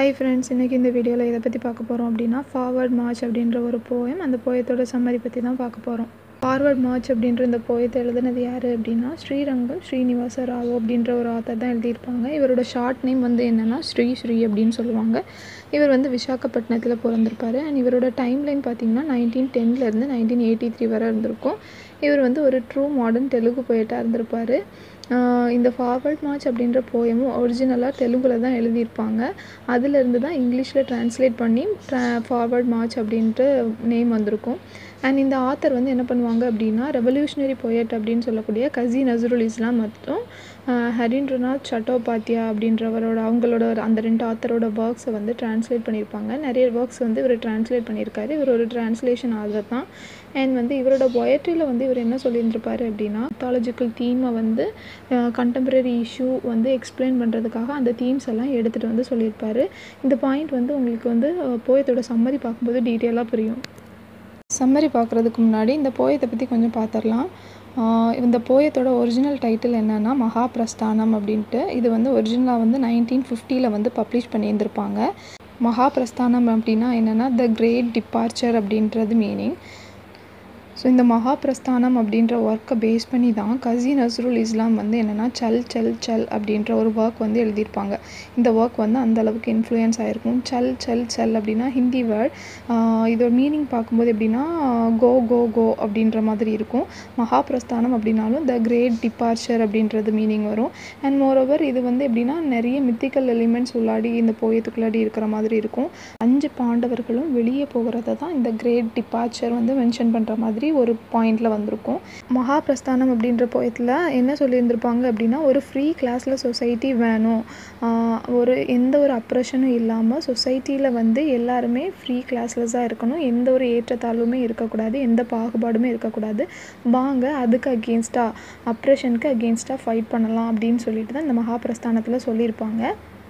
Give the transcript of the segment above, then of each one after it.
hi friends இன்றைக்கி இந்த வீடியோவில் எதை பற்றி பார்க்க போகிறோம் அப்படின்னா ஃபார்வர்ட் மார்ச் அப்படின்ற ஒரு போயம் அந்த போயத்தோட சம்மரி பற்றி தான் பார்க்க போகிறோம் ஃபார்வர்ட் மார்ச் அப்படின்ற இந்த போயத்தை எழுதுனது யார் அப்படின்னா ஸ்ரீரங்கம் ஸ்ரீனிவாச ராவ் அப்படின்ற ஒரு ஆத்தர் தான் எழுதியிருப்பாங்க இவரோட ஷார்ட் நேம் வந்து என்னென்னா ஸ்ரீ ஸ்ரீ அப்படின்னு சொல்லுவாங்க இவர் வந்து விசாகப்பட்டினத்தில் பிறந்திருப்பார் அண்ட் இவரோட டைம் லைன் பார்த்தீங்கன்னா நைன்டீன் டென்லேருந்து நைன்டீன் எயிட்டி த்ரீ வரை இருந்திருக்கும் இவர் வந்து ஒரு ட்ரூ மாடர்ன் தெலுங்கு போயிட்டாக இருந்திருப்பார் இந்த ஃபார்வர்ட் மார்ச் அப்படின்ற போயமும் ஒரிஜினலாக தெலுங்கில் தான் எழுதியிருப்பாங்க அதிலிருந்து தான் இங்கிலீஷில் ட்ரான்ஸ்லேட் பண்ணி ட்ரா ஃபார்வர்ட் மார்ச் அப்படின்ட்டு நேம் வந்திருக்கும் அண்ட் இந்த ஆத்தர் வந்து என்ன பண்ணுவாங்க அப்படின்னா ரெவல்யூஷனரி போயட் அப்படின்னு சொல்லக்கூடிய கசி நசருல் இஸ்லாம் மற்றும் ஹரீந்திரநாத் சட்டோபாத்யா அப்படின்றவரோட அவங்களோட அந்த ரெண்டு ஆத்தரோட ஒர்க்ஸை வந்து ட்ரான்ஸ்லேட் பண்ணியிருப்பாங்க நிறைய ஒர்க்ஸ் வந்து இவர் ட்ரான்ஸ்லேட் பண்ணியிருக்காரு இவர் ஒரு ட்ரான்ஸ்லேஷன் ஆதர் தான் அண்ட் வந்து இவரோட பொயட்ரியில் வந்து இவர் என்ன சொல்லியிருந்திருப்பாரு அப்படின்னா மித்தாலஜிக்கல் தீமை வந்து கண்டெம்பரரி இஷ்யூ வந்து எக்ஸ்பிளைன் பண்ணுறதுக்காக அந்த தீம்ஸ் எல்லாம் எடுத்துகிட்டு வந்து சொல்லியிருப்பாரு இந்த பாயிண்ட் வந்து உங்களுக்கு வந்து போயத்தோட சம்மரி பார்க்கும்போது டீட்டெயிலாக புரியும் சம்மரி பார்க்குறதுக்கு முன்னாடி இந்த போயத்தை பற்றி கொஞ்சம் பார்த்துடலாம் இந்த போயத்தோட ஒரிஜினல் டைட்டில் என்னென்னா மகாபிரஸ்தானம் அப்படின்ட்டு இது வந்து ஒரிஜினலாக வந்து நைன்டீன் ஃபிஃப்டியில் வந்து பப்ளிஷ் பண்ணியிருந்திருப்பாங்க மகாபிரஸ்தானம் அப்படின்னா என்னென்னா த கிரேட் டிபார்ச்சர் அப்படின்றது மீனிங் ஸோ இந்த மகாபிரஸ்தானம் அப்படின்ற ஒர்க்கை பேஸ் பண்ணி தான் கசி நஸ்ருல் இஸ்லாம் வந்து என்னென்னா சல் சல் சல் அப்படின்ற ஒரு ஒர்க் வந்து எழுதியிருப்பாங்க இந்த ஒர்க் வந்து அந்த அளவுக்கு இன்ஃப்ளூயன்ஸ் ஆகிருக்கும் சல் சல் சல் அப்படின்னா ஹிந்தி வேர்ட் இதோட மீனிங் பார்க்கும்போது எப்படின்னா கோ கோ கோ அப்படின்ற மாதிரி இருக்கும் மகாபிரஸ்தானம் அப்படின்னாலும் த கிரேட் டிபார்ச்சர் அப்படின்றது மீனிங் வரும் அண்ட் மோரோவர் இது வந்து எப்படின்னா நிறைய மித்திக்கல் எலிமெண்ட்ஸ் உள்ளாடி இந்த போயத்துக்குள்ளாடி இருக்கிற மாதிரி இருக்கும் அஞ்சு பாண்டவர்களும் வெளியே போகிறத தான் இந்த கிரேட் டிபார்ச்சர் வந்து மென்ஷன் பண்ணுற மாதிரி ஒரு பாயிண்டில் வந்திருக்கும் மகாபிரஸ்தானம் அப்படின்ற போயத்தில் என்ன சொல்லியிருந்திருப்பாங்க அப்படின்னா ஒரு ஃப்ரீ கிளாஸில் சொசைட்டி வேணும் ஒரு எந்த ஒரு அப்ரெஷனும் இல்லாமல் சொசைட்டியில் வந்து எல்லாருமே ஃப்ரீ கிளாஸ்லெஸ்ஸாக இருக்கணும் எந்த ஒரு ஏற்றத்தாழ்வுமே இருக்கக்கூடாது எந்த பாகுபாடுமே இருக்கக்கூடாது வாங்க அதுக்கு அகெயின்ஸ்டாக அப்ரெஷனுக்கு அகெயின்ஸ்டாக ஃபைட் பண்ணலாம் அப்படின்னு சொல்லிட்டு தான் இந்த மகாபிரஸ்தானத்தில் சொல்லியிருப்பாங்க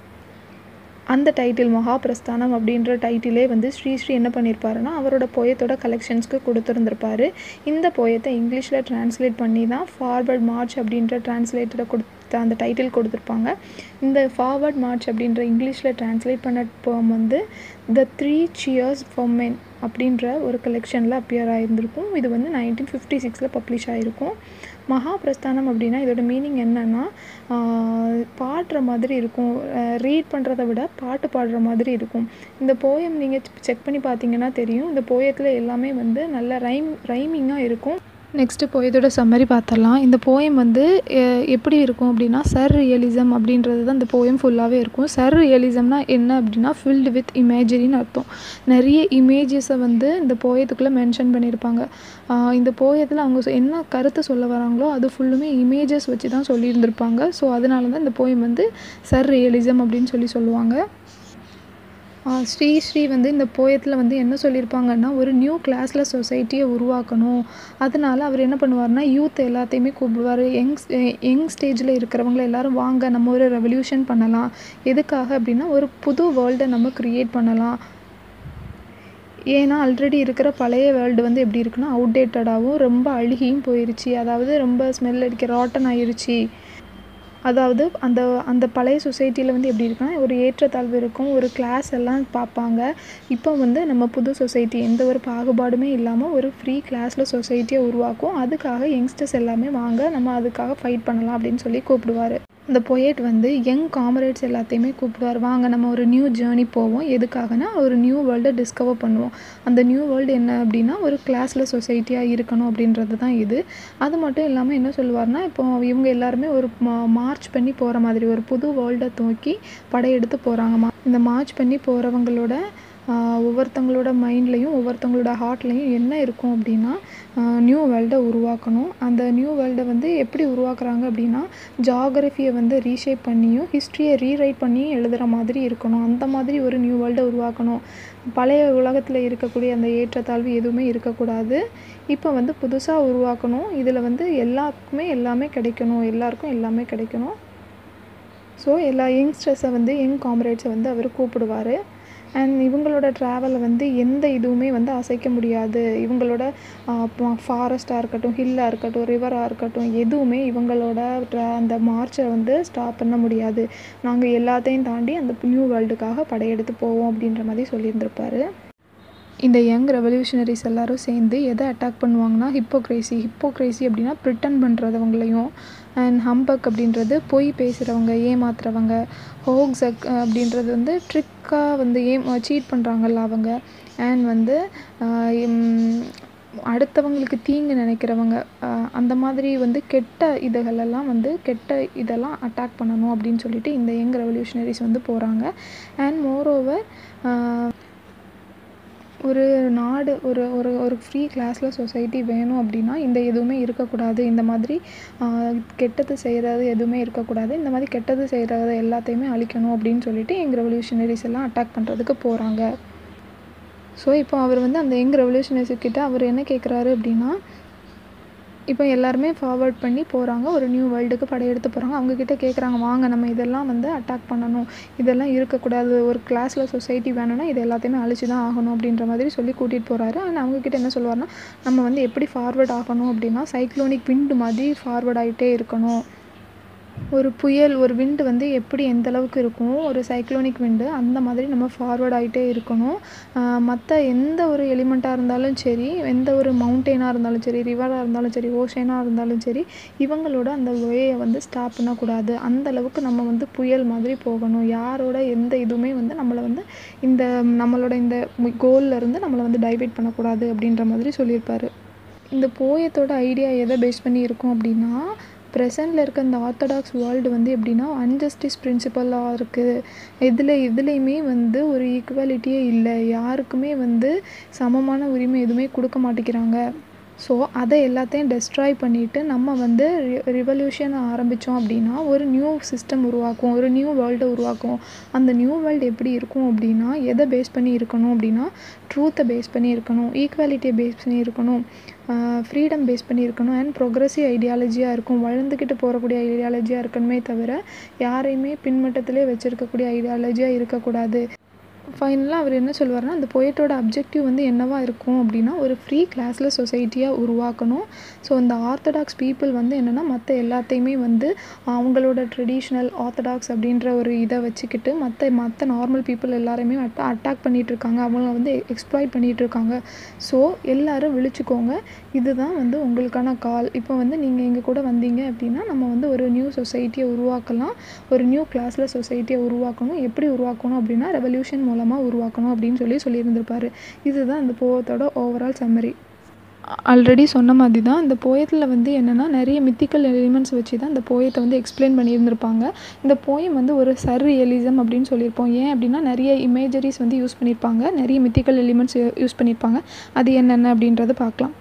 அந்த டைட்டில் மகாபிரஸ்தானம் அப்படின்ற டைட்டிலே வந்து ஸ்ரீ ஸ்ரீ என்ன பண்ணியிருப்பாருன்னா அவரோட போயத்தோட கலெக்ஷன்ஸ்க்கு கொடுத்துருந்துருப்பாரு இந்த போயத்தை இங்கிலீஷில் ட்ரான்ஸ்லேட் பண்ணி தான் ஃபார்வர்ட் மார்ச் அப்படின்ற ட்ரான்ஸ்லேட்டரை கொடுத்த அந்த டைட்டில் கொடுத்துருப்பாங்க இந்த ஃபார்வர்ட் மார்ச் அப்படின்ற இங்கிலீஷில் ட்ரான்ஸ்லேட் பண்ண போம் வந்து the three cheers for men அப்படின்ற ஒரு கலெக்ஷனில் அப்பியர் ஆகியிருந்திருக்கும் இது வந்து நைன்டீன் ஃபிஃப்டி சிக்ஸில் பப்ளிஷ் ஆகிருக்கும் மகாபிரஸ்தானம் அப்படின்னா இதோட மீனிங் என்னென்னா பாடுற மாதிரி இருக்கும் ரீட் பண்ணுறத விட பாட்டு பாடுற மாதிரி இருக்கும் இந்த போயம் நீங்கள் செக் பண்ணி பார்த்தீங்கன்னா தெரியும் இந்த போயத்தில் எல்லாமே வந்து நல்ல ரைம் ரைமிங்காக இருக்கும் நெக்ஸ்ட்டு போயத்தோட சம்மரி பார்த்துடலாம் இந்த போயம் வந்து எப்படி இருக்கும் அப்படின்னா சர் ரியலிசம் அப்படின்றது தான் இந்த போயம் ஃபுல்லாகவே இருக்கும் சர் ரியலிசம்னா என்ன அப்படின்னா ஃபில்டு வித் இமேஜரின்னு அர்த்தம் நிறைய இமேஜஸை வந்து இந்த போயத்துக்குள்ளே மென்ஷன் பண்ணியிருப்பாங்க இந்த போயத்தில் அவங்க என்ன கருத்தை சொல்ல வராங்களோ அது ஃபுல்லுமே இமேஜஸ் வச்சு தான் சொல்லியிருந்திருப்பாங்க ஸோ அதனால தான் இந்த போயம் வந்து சர் ரியலிசம் அப்படின்னு சொல்லி சொல்லுவாங்க ஸ்ரீ ஸ்ரீ வந்து இந்த போயத்தில் வந்து என்ன சொல்லியிருப்பாங்கன்னா ஒரு நியூ கிளாஸில் சொசைட்டியை உருவாக்கணும் அதனால் அவர் என்ன பண்ணுவார்னா யூத் எல்லாத்தையுமே கூப்பிடுவார் யங் யங் ஸ்டேஜில் இருக்கிறவங்கள எல்லாரும் வாங்க நம்ம ஒரு ரெவல்யூஷன் பண்ணலாம் எதுக்காக அப்படின்னா ஒரு புது வேர்ல்டை நம்ம க்ரியேட் பண்ணலாம் ஏன்னா ஆல்ரெடி இருக்கிற பழைய வேர்ல்டு வந்து எப்படி இருக்குன்னா அவுடேட்டடாகவும் ரொம்ப அழுகியும் போயிடுச்சு அதாவது ரொம்ப ஸ்மெல் அடிக்க ராட்டன் ஆயிடுச்சு அதாவது அந்த அந்த பழைய சொசைட்டியில் வந்து எப்படி இருக்குன்னா ஒரு ஏற்றத்தாழ்வு இருக்கும் ஒரு கிளாஸ் எல்லாம் பார்ப்பாங்க இப்போ வந்து நம்ம புது சொசைட்டி எந்த ஒரு பாகுபாடுமே இல்லாமல் ஒரு ஃப்ரீ கிளாஸில் சொசைட்டியை உருவாக்கும் அதுக்காக யங்ஸ்டர்ஸ் எல்லாமே வாங்க நம்ம அதுக்காக ஃபைட் பண்ணலாம் அப்படின்னு சொல்லி கூப்பிடுவார் அந்த பொயட் வந்து யங் காமரேட்ஸ் எல்லாத்தையுமே கூப்பிடுவார் வாங்க நம்ம ஒரு நியூ ஜேர்னி போவோம் எதுக்காகனா ஒரு நியூ வேர்ல்டை டிஸ்கவர் பண்ணுவோம் அந்த நியூ வேர்ல்டு என்ன அப்படின்னா ஒரு கிளாஸில் சொசைட்டியாக இருக்கணும் அப்படின்றது தான் இது அது மட்டும் இல்லாமல் என்ன சொல்லுவார்னா இப்போ இவங்க எல்லாருமே ஒரு மார்ச் பண்ணி போகிற மாதிரி ஒரு புது வேர்ல்டை தூக்கி படையெடுத்து போகிறாங்க இந்த மார்ச் பண்ணி போகிறவங்களோட ஒவ்வொருத்தங்களோட மைண்ட்லேயும் ஒவ்வொருத்தங்களோட ஹார்ட்லேயும் என்ன இருக்கும் அப்படின்னா நியூ வேர்ல்டை உருவாக்கணும் அந்த நியூ வேர்ல்டை வந்து எப்படி உருவாக்குறாங்க அப்படின்னா ஜாகிரஃபியை வந்து ரீஷேப் பண்ணியும் ஹிஸ்ட்ரியை ரீரைட் பண்ணியும் எழுதுகிற மாதிரி இருக்கணும் அந்த மாதிரி ஒரு நியூ வேர்ல்டை உருவாக்கணும் பழைய உலகத்தில் இருக்கக்கூடிய அந்த ஏற்றத்தாழ்வு எதுவுமே இருக்கக்கூடாது இப்போ வந்து புதுசாக உருவாக்கணும் இதில் வந்து எல்லாருக்குமே எல்லாமே கிடைக்கணும் எல்லாருக்கும் எல்லாமே கிடைக்கணும் ஸோ எல்லா யங்ஸ்டர்ஸை வந்து யங் காம்ரேட்ஸை வந்து அவர் கூப்பிடுவார் அண்ட் இவங்களோட ட்ராவலை வந்து எந்த இதுவுமே வந்து அசைக்க முடியாது இவங்களோட ஃபாரஸ்ட்டாக இருக்கட்டும் ஹில்லாக இருக்கட்டும் ரிவராக இருக்கட்டும் எதுவுமே இவங்களோட ட்ரா அந்த மார்ச்சை வந்து ஸ்டாப் பண்ண முடியாது நாங்கள் எல்லாத்தையும் தாண்டி அந்த நியூ வேர்ல்டுக்காக படையெடுத்து போவோம் அப்படின்ற மாதிரி சொல்லியிருந்திருப்பாரு இந்த யங் ரெவல்யூஷனரிஸ் எல்லாரும் சேர்ந்து எதை அட்டாக் பண்ணுவாங்கன்னா ஹிப்போக்ரேசி ஹிப்போக்ரேசி அப்படின்னா ப்ரிட்டன் பண்ணுறதவங்களையும் அண்ட் ஹம்பக் அப்படின்றது பொய் பேசுகிறவங்க ஏமாத்துறவங்க ஹோக்ஸக் அப்படின்றது வந்து ட்ரிக்காக வந்து ஏம் சீட் பண்ணுறாங்கல்ல அவங்க அண்ட் வந்து அடுத்தவங்களுக்கு தீங்கு நினைக்கிறவங்க அந்த மாதிரி வந்து கெட்ட இதுகளெல்லாம் வந்து கெட்ட இதெல்லாம் அட்டாக் பண்ணணும் அப்படின்னு சொல்லிட்டு இந்த யங் ரெவல்யூஷனரிஸ் வந்து போகிறாங்க அண்ட் மோரோவர் ஒரு நாடு ஒரு ஒரு ஒரு ஃப்ரீ கிளாஸில் சொசைட்டி வேணும் அப்படின்னா இந்த எதுவுமே இருக்கக்கூடாது இந்த மாதிரி கெட்டது செய்கிறது எதுவுமே இருக்கக்கூடாது இந்த மாதிரி கெட்டது செய்கிறத எல்லாத்தையுமே அழிக்கணும் அப்படின்னு சொல்லிட்டு யங் ரெவல்யூஷனரிஸ் எல்லாம் அட்டாக் பண்ணுறதுக்கு போகிறாங்க ஸோ இப்போ அவர் வந்து அந்த யங் ரெவல்யூஷனரிஸ் கிட்ட அவர் என்ன கேட்குறாரு அப்படின்னா இப்போ எல்லாருமே ஃபார்வர்ட் பண்ணி போகிறாங்க ஒரு நியூ வேர்ல்டுக்கு படையெடுத்து போகிறாங்க அவங்கக்கிட்ட கேட்குறாங்க வாங்க நம்ம இதெல்லாம் வந்து அட்டாக் பண்ணணும் இதெல்லாம் இருக்கக்கூடாது ஒரு கிளாஸில் சொசைட்டி வேணும்னா இது எல்லாத்தையுமே அழிச்சு தான் ஆகணும் அப்படின்ற மாதிரி சொல்லி கூட்டிகிட்டு போகிறாரு அண்ட் அவங்கக்கிட்ட என்ன சொல்லுவார்னா நம்ம வந்து எப்படி ஃபார்வர்ட் ஆகணும் அப்படின்னா சைக்ளோனிக் விண்டு மாதிரி ஃபார்வர்ட் ஆகிட்டே இருக்கணும் ஒரு புயல் ஒரு விண்டு வந்து எப்படி எந்த அளவுக்கு இருக்கும் ஒரு சைக்ளோனிக் விண்டு அந்த மாதிரி நம்ம ஃபார்வர்ட் ஆகிட்டே இருக்கணும் மற்ற எந்த ஒரு எலிமெண்ட்டாக இருந்தாலும் சரி எந்த ஒரு மவுண்டெயினாக இருந்தாலும் சரி ரிவராக இருந்தாலும் சரி ஓஷனாக இருந்தாலும் சரி இவங்களோட அந்த வேயை வந்து ஸ்டாப் பண்ணக்கூடாது அந்த அளவுக்கு நம்ம வந்து புயல் மாதிரி போகணும் யாரோட எந்த இதுவுமே வந்து நம்மளை வந்து இந்த நம்மளோட இந்த கோல்ல இருந்து நம்மளை வந்து டைவெர்ட் பண்ணக்கூடாது அப்படின்ற மாதிரி சொல்லியிருப்பாரு இந்த போயத்தோட ஐடியா எதை பேஸ் பண்ணி இருக்கும் அப்படின்னா ப்ரெசண்டில் இருக்க இந்த ஆர்த்தடாக்ஸ் வேர்ல்டு வந்து எப்படின்னா அன்ஜஸ்டிஸ் பிரின்சிபலாக இருக்குது இதில் எதுலேயுமே வந்து ஒரு ஈக்குவாலிட்டியே இல்லை யாருக்குமே வந்து சமமான உரிமை எதுவுமே கொடுக்க மாட்டேங்கிறாங்க ஸோ அதை எல்லாத்தையும் டெஸ்ட்ராய் பண்ணிவிட்டு நம்ம வந்து ரி ரிவல்யூஷன் ஆரம்பித்தோம் அப்படின்னா ஒரு நியூ சிஸ்டம் உருவாக்கும் ஒரு நியூ வேர்ல்டை உருவாக்கும் அந்த நியூ வேர்ல்டு எப்படி இருக்கும் அப்படின்னா எதை பேஸ் பண்ணி இருக்கணும் அப்படின்னா ட்ரூத்தை பேஸ் பண்ணி இருக்கணும் ஈக்குவாலிட்டியை பேஸ் பண்ணி இருக்கணும் ஃப்ரீடம் பேஸ் பண்ணி இருக்கணும் அண்ட் ப்ரொக்ரெசிவ் ஐடியாலஜியாக இருக்கும் வளர்ந்துக்கிட்டு போகக்கூடிய ஐடியாலஜியாக இருக்கணுமே தவிர யாரையுமே பின்மட்டத்திலே வச்சுருக்கக்கூடிய ஐடியாலஜியாக இருக்கக்கூடாது ஃபைனலாக அவர் என்ன சொல்லுவார்னா அந்த பொயட்டோட அப்ஜெக்டிவ் வந்து என்னவா இருக்கும் அப்படின்னா ஒரு ஃப்ரீ கிளாஸில் சொசைட்டியாக உருவாக்கணும் ஸோ இந்த ஆர்த்தடாக்ஸ் பீப்புள் வந்து என்னென்னா மற்ற எல்லாத்தையுமே வந்து அவங்களோட ட்ரெடிஷ்னல் ஆர்த்தடாக்ஸ் அப்படின்ற ஒரு இதை வச்சுக்கிட்டு மற்ற மற்ற நார்மல் பீப்புள் எல்லாரையுமே அட்டா அட்டாக் பண்ணிகிட்டு இருக்காங்க அவங்கள வந்து எக்ஸ்ப்ளாய்ட் பண்ணிகிட்டு இருக்காங்க ஸோ எல்லோரும் விழிச்சுக்கோங்க இதுதான் வந்து உங்களுக்கான கால் இப்போ வந்து நீங்கள் எங்கள் கூட வந்தீங்க அப்படின்னா நம்ம வந்து ஒரு நியூ சொசைட்டியை உருவாக்கலாம் ஒரு நியூ கிளாஸில் சொசைட்டியை உருவாக்கணும் எப்படி உருவாக்கணும் அப்படின்னா ரெவல்யூஷன் மூலமாக உருவாக்கணும் அப்படின்னு சொல்லி சொல்லியிருந்திருப்பாரு இதுதான் இந்த போயத்தோட ஓவரால் சம்மரி ஆல்ரெடி சொன்ன மாதிரி தான் இந்த போயத்தில் வந்து என்னென்னா நிறைய மித்திக்கல் எலிமெண்ட்ஸ் வச்சு தான் இந்த போயத்தை வந்து எக்ஸ்பிளைன் பண்ணியிருந்திருப்பாங்க இந்த போயம் வந்து ஒரு சர் ரியலிசம் அப்படின்னு சொல்லியிருப்போம் ஏன் அப்படின்னா நிறைய இமேஜரிஸ் வந்து யூஸ் பண்ணியிருப்பாங்க நிறைய மித்திக்கல் எலிமெண்ட்ஸ் யூஸ் பண்ணியிருப்பாங்க அது என்னென்ன அப்படின்றத பார்க்கலாம்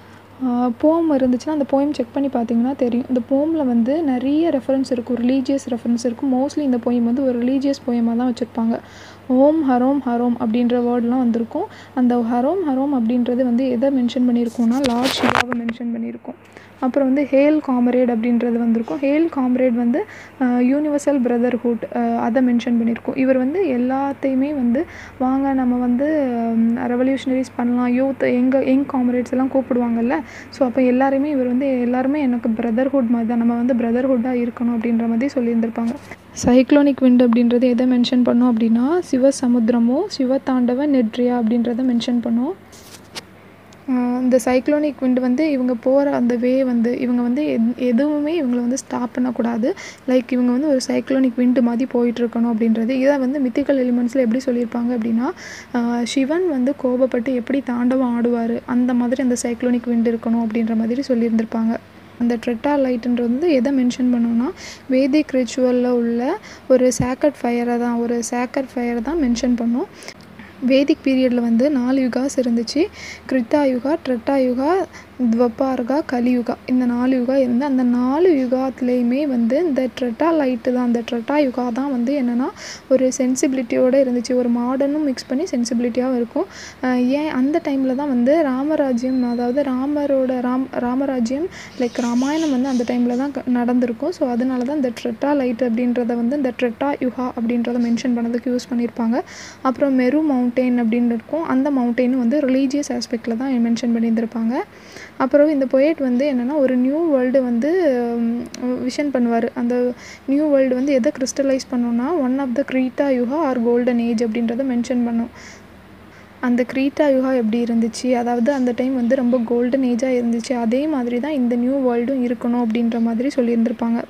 போம் இருந்துச்சுன்னா அந்த போயம் செக் பண்ணி பார்த்தீங்கன்னா தெரியும் இந்த போமில் வந்து நிறைய ரெஃபரன்ஸ் இருக்கும் ரிலீஜியஸ் ரெஃபரன்ஸ் இருக்கும் மோஸ்ட்லி இந்த போயம் வந்து ஒரு ரிலீஜியஸ் போயமாக தான் வச்சுருப்பாங்க ஓம் ஹரோம் ஹரோம் அப்படின்ற வேர்ட்லாம் வந்திருக்கும் அந்த ஹரோம் ஹரோம் அப்படின்றது வந்து எதை மென்ஷன் பண்ணியிருக்கோம்னா லார்ட் ஷிவாவை மென்ஷன் பண்ணியிருக்கோம் அப்புறம் வந்து ஹேல் காம்ரேட் அப்படின்றது வந்திருக்கும் ஹேல் காம்ரேட் வந்து யூனிவர்சல் பிரதர்ஹுட் அதை மென்ஷன் பண்ணியிருக்கோம் இவர் வந்து எல்லாத்தையுமே வந்து வாங்க நம்ம வந்து ரெவல்யூஷனரிஸ் பண்ணலாம் யூத் எங்கள் யங் காம்ரேட்ஸ் எல்லாம் கூப்பிடுவாங்கல்ல ஸோ அப்போ எல்லாருமே இவர் வந்து எல்லாருமே எனக்கு பிரதர்ஹுட் மாதிரி தான் நம்ம வந்து பிரதர்ஹுட்டாக இருக்கணும் அப்படின்ற மாதிரி சொல்லியிருந்திருப்பாங்க சைக்ளோனிக் விண்ட் அப்படின்றது எதை மென்ஷன் பண்ணோம் அப்படின்னா சிவசமுத்திரமோ சிவதாண்டவ நெட்ரியா அப்படின்றத மென்ஷன் பண்ணோம் இந்த சைக்ளோனிக் விண்டு வந்து இவங்க போகிற அந்த வே வந்து இவங்க வந்து எத் எதுவுமே இவங்களை வந்து ஸ்டாப் பண்ணக்கூடாது லைக் இவங்க வந்து ஒரு சைக்ளோனிக் விண்டு மாதிரி போயிட்டுருக்கணும் அப்படின்றது இதை வந்து மித்திக்கல் எலிமெண்ட்ஸில் எப்படி சொல்லியிருப்பாங்க அப்படின்னா சிவன் வந்து கோபப்பட்டு எப்படி தாண்டவம் ஆடுவார் அந்த மாதிரி அந்த சைக்ளோனிக் விண்டு இருக்கணும் அப்படின்ற மாதிரி சொல்லியிருந்திருப்பாங்க அந்த ட்ரெட்டா லைட்டுன்றது வந்து எதை மென்ஷன் பண்ணோன்னா வேதிக் ரிச்சுவலில் உள்ள ஒரு சேக்கட் ஃபயரை தான் ஒரு சேக்கட் ஃபயரை தான் மென்ஷன் பண்ணோம் வேதிக் பீரியடில் வந்து நாலு யுகாஸ் இருந்துச்சு கிருத்தா யுகா ட்ரெட்டா யுகா துவபார்கா கலியுகா இந்த நாலு யுகா இருந்து அந்த நாலு யுகாத்துலேயுமே வந்து இந்த ட்ரெட்டா லைட்டு தான் அந்த ட்ரெட்டா யுகா தான் வந்து என்னென்னா ஒரு சென்சிபிலிட்டியோடு இருந்துச்சு ஒரு மாடர்னும் மிக்ஸ் பண்ணி சென்சிபிலிட்டியாகவும் இருக்கும் அஹ் ஏன் அந்த டைமில் தான் வந்து ராமராஜ்யம் அதாவது ராமரோட ராம் ராமராஜ்யம் லைக் ராமாயணம் வந்து அந்த டைமில் தான் க- நடந்திருக்கும் ஸோ அதனால தான் இந்த ட்ரெட்டா லைட் அப்படின்றத வந்து இந்த ட்ரெட்டா யுகா அப்படின்றத மென்ஷன் பண்ணதுக்கு யூஸ் பண்ணியிருப்பாங்க அப்புறம் மெரு மவுண்டெயின் அப்படின்னு இருக்கும் அந்த மவுண்டெயின் வந்து ரிலீஜியஸ் ஆஸ்பெக்டில் தான் மென்ஷன் பண்ணியிருந்திருப்பாங்க அப்புறம் இந்த பொயட் வந்து என்னென்னா ஒரு நியூ வேர்ல்டு வந்து விஷன் பண்ணுவார் அந்த நியூ வேர்ல்டு வந்து எதை கிறிஸ்டலைஸ் பண்ணோன்னா one of the Krita Yuga or golden age அப்படின்றத மென்ஷன் பண்ணும் அந்த க்ரீட்டா யுகா எப்படி இருந்துச்சு அதாவது அந்த டைம் வந்து ரொம்ப கோல்டன் ஏஜாக இருந்துச்சு அதே மாதிரி தான் இந்த நியூ வேர்ல்டும் இருக்கணும் அப்படின்ற மாதிரி சொல்லியிருந்திருப்பாங்க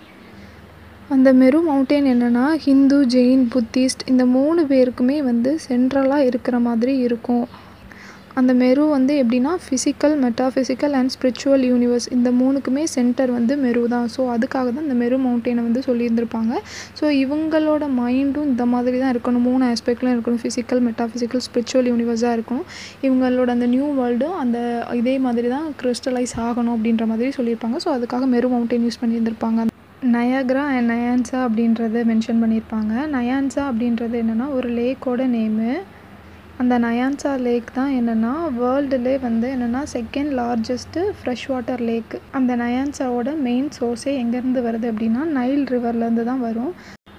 அந்த மெரு மவுண்டெயின் என்னென்னா ஹிந்து ஜெயின் புத்திஸ்ட் இந்த மூணு பேருக்குமே வந்து சென்ட்ரலாக இருக்கிற மாதிரி இருக்கும் அந்த மெரு வந்து எப்படின்னா physical metaphysical and spiritual universe இந்த மூணுக்குமே சென்டர் வந்து மெரு தான் ஸோ அதுக்காக தான் இந்த மெரு மவுண்டெயினை வந்து சொல்லியிருந்திருப்பாங்க ஸோ இவங்களோட மைண்டும் இந்த மாதிரி தான் இருக்கணும் மூணு ஆஸ்பெக்ட்லையும் இருக்கணும் ஃபிசிக்கல் மெட்டாஃபிசிக்கல் ஸ்பிரிச்சுவல் யூனிவர்ஸாக இருக்கணும் இவங்களோட அந்த நியூ வேர்ல்டும் அந்த இதே மாதிரி தான் கிறிஸ்டலைஸ் ஆகணும் அப்படின்ற மாதிரி சொல்லியிருப்பாங்க ஸோ அதுக்காக மெரு மவுண்டெயின் யூஸ் பண்ணியிருந்திருப்பாங்க நயாக்ரா அண்ட் நயான்சா அப்படின்றத மென்ஷன் பண்ணியிருப்பாங்க நயான்சா அப்படின்றது என்னென்னா ஒரு லேக்கோட நேமு அந்த நயான்சா லேக் தான் என்னென்னா வேர்ல்டுலே வந்து என்னென்னா second largest fresh water lake அந்த நயான்சாவோட மெயின் சோர்ஸே எங்கேருந்து வருது அப்படின்னா நைல் ரிவர்லேருந்து தான் வரும்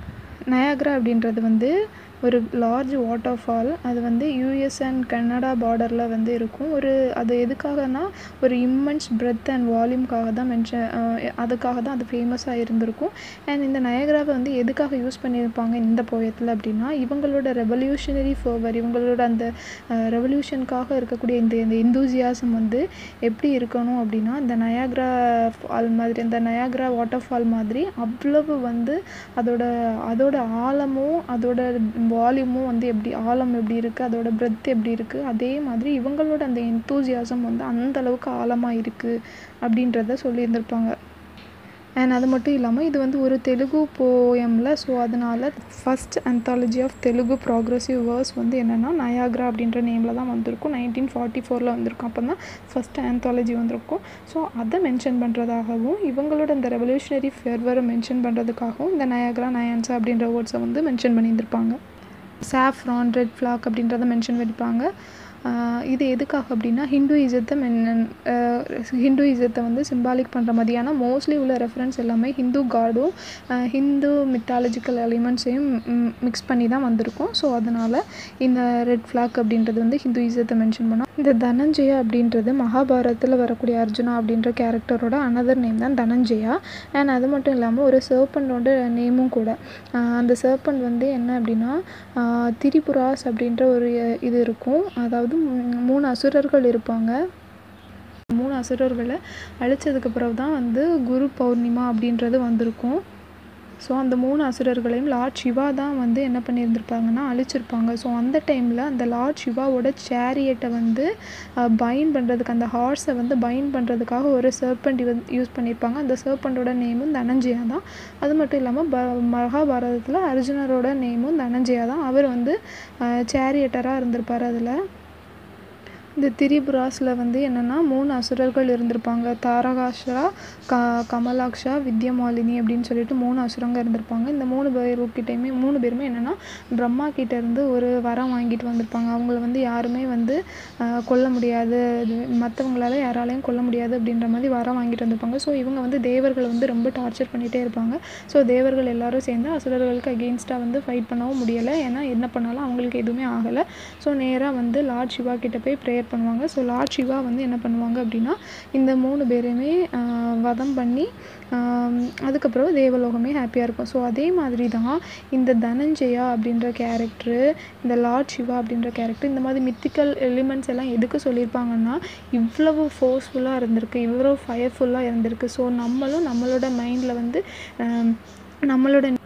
நயாக்ரா அப்படின்றது வந்து ஒரு லார்ஜ் வாட்டர் ஃபால் அது வந்து யூஎஸ் அண்ட் கனடா பார்டரில் வந்து இருக்கும் ஒரு அது எதுக்காகனா ஒரு இம்மன்ஸ் பிரெத் அண்ட் வால்யூம்காக தான் மென்ஷன் அதுக்காக தான் அது ஃபேமஸாக இருந்திருக்கும் அண்ட் இந்த நயகராவை வந்து எதுக்காக யூஸ் பண்ணியிருப்பாங்க இந்த போயத்தில் அப்படின்னா இவங்களோட ரெவல்யூஷனரி ஃபோவர் இவங்களோட அந்த ரெவல்யூஷனுக்காக இருக்கக்கூடிய இந்த இந்த இந்தூசியாசம் வந்து எப்படி இருக்கணும் அப்படின்னா இந்த நயாக்ரா ஃபால் மாதிரி இந்த நயாக்ரா வாட்டர் ஃபால் மாதிரி அவ்வளவு வந்து அதோட அதோட ஆழமும் அதோட வால்யூமும் வந்து எப்படி ஆழம் எப்படி இருக்குது அதோட பிரெத் எப்படி இருக்குது அதே மாதிரி இவங்களோட அந்த எந்தூசியாசம் வந்து அந்த அளவுக்கு ஆழமாக இருக்குது அப்படின்றத சொல்லியிருந்திருப்பாங்க அண்ட் அது மட்டும் இல்லாமல் இது வந்து ஒரு தெலுங்கு போயமில் ஸோ அதனால் first anthology of Telugu progressive verse வந்து என்னென்னா நயாக்ரா அப்படின்ற நேமில் தான் வந்திருக்கும் நைன்டீன் ஃபார்ட்டி ஃபோரில் வந்திருக்கும் அப்போ தான் ஃபஸ்ட் anthology வந்திருக்கும் ஸோ அதை மென்ஷன் பண்ணுறதாகவும் இவங்களோட இந்த ரெவல்யூஷனரி ஃபெர்வரை மென்ஷன் பண்ணுறதுக்காகவும் இந்த நயாக்ரா நயான்சா அப்படின்ற வேர்ட்ஸை வந்து மென்ஷன் பண்ணியிருந்திருப்பாங்க சாஃப்ரான் ரெட் ஃப்ளாக் அப்படின்றத மென்ஷன் பண்ணியிருப்பாங்க ஆஹ் இது எதுக்காக அப்படின்னா ஹிந்துயிசத்தை மென் ஹிந்துயிசத்தை வந்து சிம்பாலிக் பண்ணுற மாதிரியான மோஸ்ட்லி உள்ள ரெஃபரன்ஸ் எல்லாமே ஹிந்து காடும் ஹிந்து மித்தாலஜிக்கல் எலிமெண்ட்ஸையும் மிக்ஸ் பண்ணி தான் வந்திருக்கும் ஸோ அதனால் இந்த ரெட் ஃப்ளாக் அப்படின்றது வந்து ஹிந்துயிசத்தை மென்ஷன் பண்ணோம் இந்த தனஞ்சயா அப்படின்றது மகாபாரதத்தில் வரக்கூடிய அர்ஜுனா அப்படின்ற கேரக்டரோட அனதர் நேம் தான் தனஞ்சயா அண்ட் அது மட்டும் இல்லாமல் ஒரு சர்பண்டோட நேமும் கூட ஆஹ் அந்த சர்பண்ட் வந்து என்ன அப்படின்னா ஆஹ் திரிபுராஸ் அப்படின்ற ஒரு இது இருக்கும் அதாவது மூ- மூணு அசுரர்கள் இருப்பாங்க மூணு அசுரர்களை அழிச்சதுக்கு பிறகு தான் வந்து குரு பௌர்ணிமா அப்படின்றது வந்திருக்கும் ஸோ அந்த மூணு அசுரர்களையும் லார்ட் சிவா தான் வந்து என்ன பண்ணியிருந்திருப்பாங்கன்னா அழிச்சிருப்பாங்க ஸோ அந்த டைமில் அந்த லார்ட் சிவாவோட சேரியட்டை வந்து பைன் பண்ணுறதுக்கு அந்த ஹார்ஸை வந்து பைன் பண்ணுறதுக்காக ஒரு சர்பண்ட் வந்து யூஸ் பண்ணியிருப்பாங்க அந்த சர்பண்டோட நேமும் தனஞ்சயா தான் அது மட்டும் இல்லாமல் ப மகாபாரதத்தில் அர்ஜுனரோட நேமும் தனஞ்சயா தான் அவர் வந்து சேரியட்டராக இருந்திருப்பார் அதில் இந்த திரிபுராஸில் வந்து என்னென்னா மூணு அசுரர்கள் இருந்திருப்பாங்க தாரகாஷா க கமலாக்ஷா வித்யமாலினி அப்படின்னு சொல்லிட்டு மூணு அசுரங்க இருந்திருப்பாங்க இந்த மூணு பேருக்கிட்டையுமே மூணு பேருமே என்னென்னா பிரம்மா கிட்ட இருந்து ஒரு வரம் வாங்கிட்டு வந்திருப்பாங்க அவங்கள வந்து யாருமே வந்து ஆஹ், கொல்ல முடியாது மற்றவங்களால யாராலையும் கொல்ல முடியாது அப்படின்ற மாதிரி வரம் வாங்கிட்டு வந்திருப்பாங்க ஸோ இவங்க வந்து தேவர்களை வந்து ரொம்ப டார்ச்சர் பண்ணிகிட்டே இருப்பாங்க ஸோ தேவர்கள் எல்லாரும் சேர்ந்து அசுரர்களுக்கு அகெயின்ஸ்டாக வந்து ஃபைட் பண்ணவும் முடியலை ஏன்னா என்ன பண்ணாலும் அவங்களுக்கு எதுவுமே ஆகலை ஸோ நேராக வந்து லார்ட் சிவா கிட்ட போய் ப்ரேயர் பண்ணுவாங்க ஸோ லார்ட் சிவா வந்து என்ன பண்ணுவாங்க அப்படின்னா இந்த மூணு பேரையுமே ஆஹ், வதம் பண்ணி ஆம், அதுக்கப்புறம் தேவலோகமே ஹாப்பியாக இருக்கும் ஸோ அதே மாதிரி தான் இந்த தனஞ்சயா அப்படின்ற கேரக்டரு இந்த லார்ட் சிவா அப்படின்ற கேரக்டர் இந்த மாதிரி மித்திக்கல் எலிமெண்ட்ஸ் எல்லாம் எதுக்கு சொல்லியிருப்பாங்கன்னா இவ்வளவு ஃபோர்ஸ்ஃபுல்லாக இருந்திருக்கு இவ்வளோ ஃபயர்ஃபுல்லாக இருந்திருக்கு ஸோ நம்மளும் நம்மளோட மைண்டில் வந்து ஆம், நம்மளோட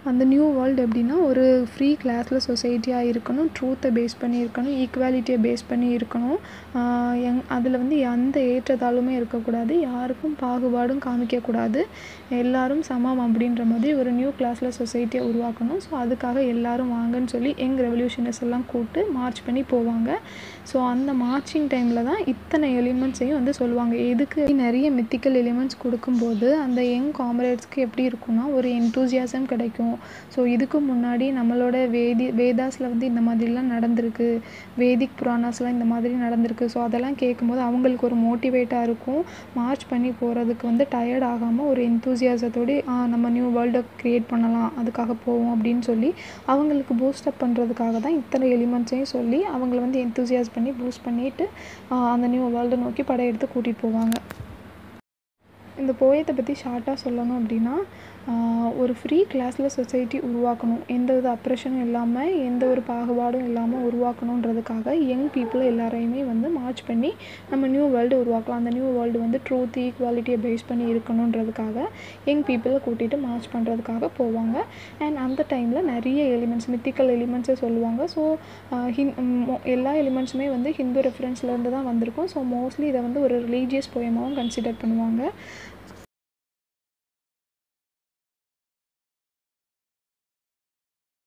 அந்த நியூ வேர்ல்டு எப்படின்னா ஒரு ஃப்ரீ கிளாஸ்லெஸ் சொசைட்டியாக இருக்கணும் ட்ரூத்தை பேஸ் பண்ணி இருக்கணும் ஈக்குவாலிட்டியை பேஸ் பண்ணி இருக்கணும் எங் அதில் வந்து எந்த ஏற்றத்தாழ்வுமே இருக்கக்கூடாது யாருக்கும் பாகுபாடும் காமிக்கக்கூடாது எல்லாரும் சமம் அப்படின்ற மாதிரி ஒரு நியூ கிளாஸ்லெஸ் சொசைட்டியை உருவாக்கணும் ஸோ அதுக்காக எல்லாரும் வாங்கன்னு சொல்லி யங் ரெவல்யூஷனர்ஸ் எல்லாம் கூப்பிட்டு மார்ச் பண்ணி போவாங்க ஸோ அந்த மார்ச்சிங் டைமில் தான் இத்தனை எலிமெண்ட்ஸையும் வந்து சொல்லுவாங்க எதுக்கு நிறைய மித்திக்கல் எலிமெண்ட்ஸ் கொடுக்கும்போது அந்த யங் காம்ரேட்ஸ்க்கு எப்படி இருக்கும்னா ஒரு என்தூசியாசம் கிடைக்கும் ஸோ இதுக்கு முன்னாடி நம்மளோட வேதி வேதாஸில் வந்து இந்த மாதிரிலாம் நடந்திருக்கு வேதிக் புராணாஸ்லாம் இந்த மாதிரி நடந்திருக்கு ஸோ அதெல்லாம் கேட்கும்போது அவங்களுக்கு ஒரு மோட்டிவேட்டாக இருக்கும் மார்ச் பண்ணி போகிறதுக்கு வந்து டயர்ட் ஆகாமல் ஒரு என்தூசியாசத்தோடு நம்ம நியூ வேர்ல்டை க்ரியேட் பண்ணலாம் அதுக்காக போவோம் அப்படின்னு சொல்லி அவங்களுக்கு பூஸ்டப் பண்ணுறதுக்காக தான் இத்தனை எலிமெண்ட்ஸையும் சொல்லி அவங்கள வந்து என்தூசியாஸ் பண்ணி பூஸ்ட் பண்ணிவிட்டு அந்த நியூ வேர்ல்டை நோக்கி படையெடுத்து கூட்டிகிட்டு போவாங்க இந்த போயத்தை பற்றி ஷார்ட்டாக சொல்லணும் அப்படின்னா ஒரு ஃப்ரீ கிளாஸில் சொசைட்டி உருவாக்கணும் எந்த வித அப்ரெஷனும் இல்லாமல் எந்த ஒரு பாகுபாடும் இல்லாமல் உருவாக்கணுன்றதுக்காக யங் பீப்புள் எல்லாரையுமே வந்து மார்ச் பண்ணி நம்ம நியூ வேர்ல்டு உருவாக்கலாம் அந்த நியூ வேர்ல்டு வந்து ட்ரூத் ஈக்குவாலிட்டியை பேஸ் பண்ணி இருக்கணுன்றதுக்காக யங் பீப்புளை கூட்டிகிட்டு மார்ச் பண்ணுறதுக்காக போவாங்க அண்ட் அந்த டைமில் நிறைய எலிமெண்ட்ஸ் மித்திக்கல் எலிமெண்ட்ஸை சொல்லுவாங்க ஸோ ஹின் எல்லா எலிமெண்ட்ஸுமே வந்து ஹிந்து ரெஃபரன்ஸ்லேருந்து தான் வந்திருக்கும் ஸோ மோஸ்ட்லி இதை வந்து ஒரு ரிலீஜியஸ் போயமாகவும் கன்சிடர் பண்ணுவாங்க